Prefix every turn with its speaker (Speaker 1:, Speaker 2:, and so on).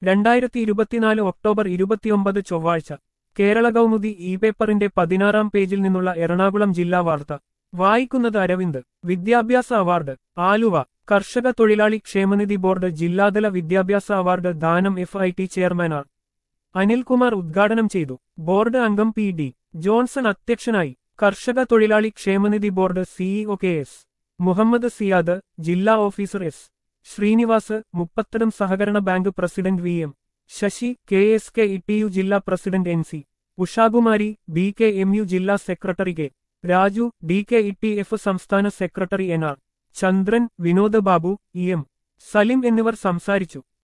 Speaker 1: രണ്ടായിരത്തി ഇരുപത്തിനാല് ഒക്ടോബർ ഇരുപത്തിയൊമ്പത് ചൊവ്വാഴ്ച കേരള കൗമുദി ഇ പേപ്പറിന്റെ പതിനാറാം പേജിൽ നിന്നുള്ള എറണാകുളം ജില്ലാ വാർത്ത വായിക്കുന്നത് അരവിന്ദ് വിദ്യാഭ്യാസ അവാർഡ് ആലുവ കർഷക തൊഴിലാളി ക്ഷേമനിധി ബോർഡ് ജില്ലാതല വിദ്യാഭ്യാസ അവാർഡ് ദാനം F I T chairman R Anilkumar ഉദ്ഘാടനം ചെയ്തു ബോർഡ് അംഗം പി ഡി ജോൺസൺ അധ്യക്ഷനായി കർഷക തൊഴിലാളി ക്ഷേമനിധി board CEO K S Muhammad Siyad ജില്ലാ ഓഫീസർ എസ് ശ്രീനിവാസ് മുപ്പത്തടം സഹകരണ bank president V M Sasi K S K E T U ജില്ലാ president N C Ushakumari B K M U ജില്ലാ secretary K Raju D K E T F സംസ്ഥാന secretary N R Chandran Vinod Babu E M Salim എന്നിവർ സംസാരിച്ചു